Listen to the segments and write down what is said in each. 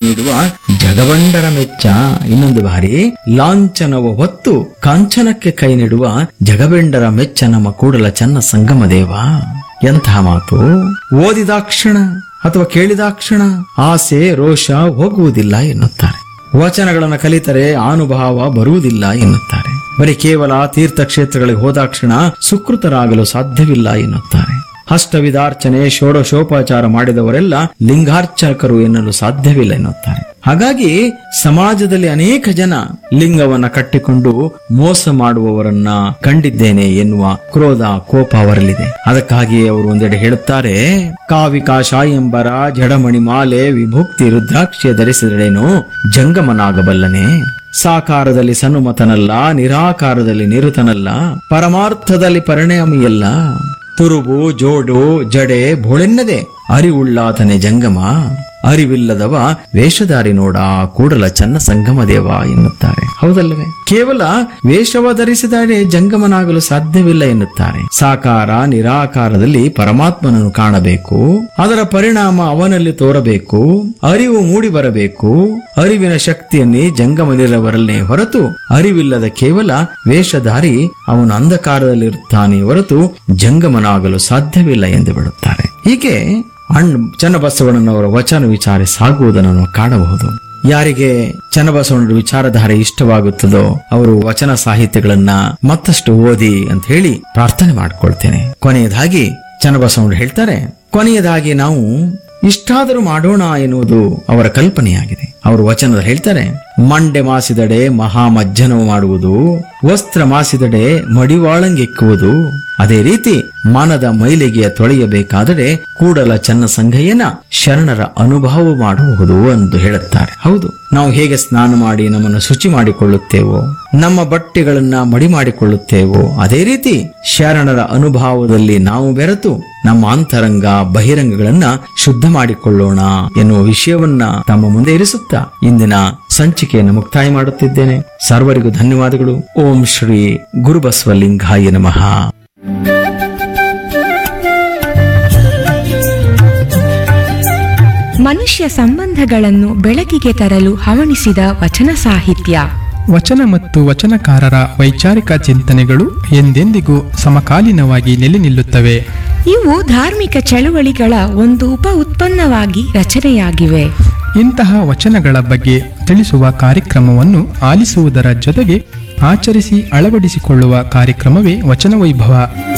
ನೀಡುವ ಜಗವಂಡರ ಮೆಚ್ಚ ಇನ್ನೊಂದು ಬಾರಿ ಲಾಂಛನವ ಹೊತ್ತು ಕಾಂಚನಕ್ಕೆ ಕೈ ನೀಡುವ ಜಗವೆಂಡರ ಮೆಚ್ಚ ನಮ್ಮ ಕೂಡಲ ಚನ್ನ ಸಂಗಮ ದೇವ ಎಂತಹ ಮಾತು ಓದಿದಾಕ್ಷಣ ಅಥವಾ ಕೇಳಿದಾಕ್ಷಣ ಆಸೆ ರೋಷ ಹೋಗುವುದಿಲ್ಲ ಎನ್ನುತ್ತಾರೆ ವಚನಗಳನ್ನು ಕಲಿತರೆ ಅನುಭವ ಬರುವುದಿಲ್ಲ ಎನ್ನುತ್ತಾರೆ ಬರೀ ಕೇವಲ ತೀರ್ಥಕ್ಷೇತ್ರಗಳಿಗೆ ಹೋದಾಕ್ಷಣ ಸುಕೃತರಾಗಲು ಸಾಧ್ಯವಿಲ್ಲ ಎನ್ನುತ್ತಾರೆ ಅಷ್ಟವಿಧಾರ್ಚನೆ ಷೋಡಶೋಪಚಾರ ಮಾಡಿದವರೆಲ್ಲ ಲಿಂಗಾರ್ಚಕರು ಎನ್ನಲು ಸಾಧ್ಯವಿಲ್ಲ ಎನ್ನುತ್ತಾರೆ ಹಾಗಾಗಿ ಸಮಾಜದಲ್ಲಿ ಅನೇಕ ಜನ ಲಿಂಗವನ್ನ ಕಟ್ಟಿಕೊಂಡು ಮೋಸ ಮಾಡುವವರನ್ನ ಕಂಡಿದ್ದೇನೆ ಎನ್ನುವ ಕ್ರೋಧ ಕೋಪ ಅವರಲ್ಲಿದೆ ಅದಕ್ಕಾಗಿ ಅವರು ಒಂದೆಡೆ ಹೇಳುತ್ತಾರೆ ಕಾವಿಕಾಶ ಎಂಬರ ಜಡಮಣಿ ಮಾಲೆ ವಿಭುಕ್ತಿ ರುದ್ರಾಕ್ಷಿಯ ಧರಿಸಿದಳೇನು ಜಂಗಮನಾಗಬಲ್ಲನೆ ಸಾಕಾರದಲ್ಲಿ ಸನ್ನುಮತನಲ್ಲ ನಿರಾಕಾರದಲ್ಲಿ ನಿರುತನಲ್ಲ ಪರಮಾರ್ಥದಲ್ಲಿ ಪರಿಣಾಮಿಯಲ್ಲ ತುರುಬು ಜೋಡು ಜಡೆ ಬೋಳೆನ್ನದೆ ಅರಿವುಳ್ಳಾತನೆ ಜಂಗಮ ಅರಿವಿಲ್ಲದವ ವೇಷಧಾರಿ ನೋಡ ಕೂಡಲ ಚನ್ನ ಸಂಗಮ ದೇವ ಎನ್ನುತ್ತಾರೆ ಹೌದಲ್ಲವೇ ಕೇವಲ ವೇಷವ ಧರಿಸಿದರೆ ಜಂಗಮನಾಗಲು ಸಾಧ್ಯವಿಲ್ಲ ಎನ್ನುತ್ತಾರೆ ಸಾಕಾರ ನಿರಾಕಾರದಲ್ಲಿ ಪರಮಾತ್ಮನನ್ನು ಕಾಣಬೇಕು ಅದರ ಪರಿಣಾಮ ಅವನಲ್ಲಿ ತೋರಬೇಕು ಅರಿವು ಮೂಡಿ ಬರಬೇಕು ಅರಿವಿನ ಶಕ್ತಿಯನ್ನೇ ಜಂಗಮನಿರವರಲ್ಲೇ ಹೊರತು ಅರಿವಿಲ್ಲದ ಕೇವಲ ವೇಷಧಾರಿ ಅವನು ಅಂಧಕಾರದಲ್ಲಿರುತ್ತಾನೆ ಹೊರತು ಜಂಗಮನಾಗಲು ಸಾಧ್ಯವಿಲ್ಲ ಎಂದು ಬಿಡುತ್ತಾರೆ ಹೀಗೆ ಅಣ್ಣ ಚನ್ನಬಸವಣ್ಣನವರ ವಚನ ವಿಚಾರ ಸಾಗುವುದನ್ನು ನಾವು ಕಾಣಬಹುದು ಯಾರಿಗೆ ಚನ್ನಬಸವಣ್ಣರ ವಿಚಾರಧಾರೆ ಇಷ್ಟವಾಗುತ್ತದೋ ಅವರು ವಚನ ಸಾಹಿತ್ಯಗಳನ್ನ ಮತ್ತಷ್ಟು ಓದಿ ಅಂತ ಹೇಳಿ ಪ್ರಾರ್ಥನೆ ಮಾಡ್ಕೊಳ್ತೇನೆ ಕೊನೆಯದಾಗಿ ಚನ್ನಬಸವಣ್ಣರು ಹೇಳ್ತಾರೆ ಕೊನೆಯದಾಗಿ ನಾವು ಇಷ್ಟಾದರೂ ಮಾಡೋಣ ಎನ್ನುವುದು ಅವರ ಕಲ್ಪನೆಯಾಗಿದೆ ಅವರು ವಚನದ ಹೇಳ್ತಾರೆ ಮಂಡೆ ಮಾಸಿದಡೆ ಮಹಾಮಜ್ಜನವು ಮಾಡುವುದು ವಸ್ತ್ರ ಮಾಸಿದಡೆ ಮಡಿವಾಳಂಗೆಕ್ಕುವುದು ಅದೇ ರೀತಿ ಮನದ ಮೈಲಿಗೆಯ ತೊಳೆಯಬೇಕಾದರೆ ಕೂಡಲ ಚನ್ನ ಸಂಘಯ್ಯನ ಶರಣರ ಅನುಭವ ಮಾಡಬಹುದು ಎಂದು ಹೇಳುತ್ತಾರೆ ಹೌದು ನಾವು ಹೇಗೆ ಸ್ನಾನ ಮಾಡಿ ನಮ್ಮನ್ನು ಶುಚಿ ಮಾಡಿಕೊಳ್ಳುತ್ತೇವೋ ನಮ್ಮ ಬಟ್ಟೆಗಳನ್ನ ಮಡಿ ಮಾಡಿಕೊಳ್ಳುತ್ತೇವೋ ಅದೇ ರೀತಿ ಶರಣರ ಅನುಭವದಲ್ಲಿ ನಾವು ಬೆರೆತು ನಮ್ಮ ಅಂತರಂಗ ಬಹಿರಂಗಗಳನ್ನ ಶುದ್ಧ ಮಾಡಿಕೊಳ್ಳೋಣ ಎನ್ನುವ ವಿಷಯವನ್ನ ತಮ್ಮ ಮುಂದೆ ಇರಿಸುತ್ತಾ ಇಂದಿನ ಸಂಚಿಕೆಯನ್ನು ಮುಕ್ತಾಯ ಮಾಡುತ್ತಿದ್ದೇನೆ ಸರ್ವರಿಗೂ ಧನ್ಯವಾದಗಳು ಓಂ ಶ್ರೀ ಗುರುಬಸವಲಿಂಗಾಯ ನಮಃ ಮನುಷ್ಯ ಸಂಬಂಧಗಳನ್ನು ಬೆಳಕಿಗೆ ತರಲು ಹವಣಿಸಿದ ವಚನ ಸಾಹಿತ್ಯ ವಚನ ಮತ್ತು ವಚನಕಾರರ ವೈಚಾರಿಕ ಚಿಂತನೆಗಳು ಎಂದೆಂದಿಗೂ ಸಮಕಾಲೀನವಾಗಿ ನೆಲೆ ನಿಲ್ಲುತ್ತವೆ ಇವು ಧಾರ್ಮಿಕ ಚಳುವಳಿಗಳ ಒಂದು ಉಪ ಉತ್ಪನ್ನವಾಗಿ ರಚನೆಯಾಗಿವೆ ಇಂತಹ ವಚನಗಳ ಬಗ್ಗೆ ತಿಳಿಸುವ ಕಾರ್ಯಕ್ರಮವನ್ನು ಆಲಿಸುವುದರ ಜೊತೆಗೆ ಆಚರಿಸಿ ಅಳವಡಿಸಿಕೊಳ್ಳುವ ಕಾರ್ಯಕ್ರಮವೇ ವಚನ ವೈಭವ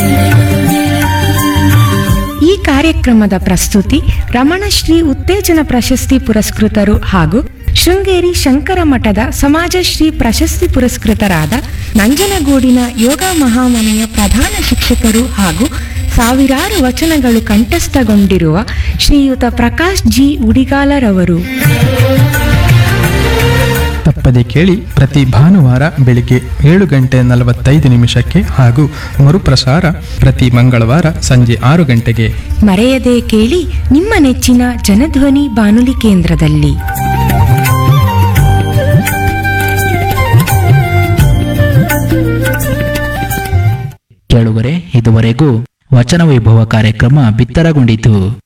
ಈ ಕಾರ್ಯಕ್ರಮದ ಪ್ರಸ್ತುತಿ ರಮಣಶ್ರೀ ಉತ್ತೇಜನ ಪ್ರಶಸ್ತಿ ಪುರಸ್ಕೃತರು ಹಾಗೂ ಶೃಂಗೇರಿ ಶಂಕರ ಮಠದ ಸಮಾಜಶ್ರೀ ಪ್ರಶಸ್ತಿ ಪುರಸ್ಕೃತರಾದ ನಂಜನಗೂಡಿನ ಯೋಗ ಮಹಾಮನೆಯ ಪ್ರಧಾನ ಶಿಕ್ಷಕರು ಹಾಗೂ ಸಾವಿರಾರು ವಚನಗಳು ಕಂಠಸ್ಥಗೊಂಡಿರುವ ಶ್ರೀಯುತ ಪ್ರಕಾಶ್ ಜಿ ಉಡಿಗಾಲರವರು ತಪ್ಪದೆ ಕೇಳಿ ಪ್ರತಿ ಭಾನುವಾರ ಬೆಳಿಗ್ಗೆ ಏಳು ಗಂಟೆ ನಲವತ್ತೈದು ನಿಮಿಷಕ್ಕೆ ಹಾಗೂ ಮರುಪ್ರಸಾರ ಪ್ರತಿ ಮಂಗಳವಾರ ಸಂಜೆ ಆರು ಗಂಟೆಗೆ ಮರೆಯದೆ ಕೇಳಿ ನಿಮ್ಮ ನೆಚ್ಚಿನ ಜನಧ್ವನಿ ಬಾನುಲಿ ಕೇಂದ್ರದಲ್ಲಿ ಕೇಳುವರೆ ಇದುವರೆಗೂ ವಚನ ವೈಭವ ಕಾರ್ಯಕ್ರಮ ಬಿತ್ತರಗೊಂಡಿತು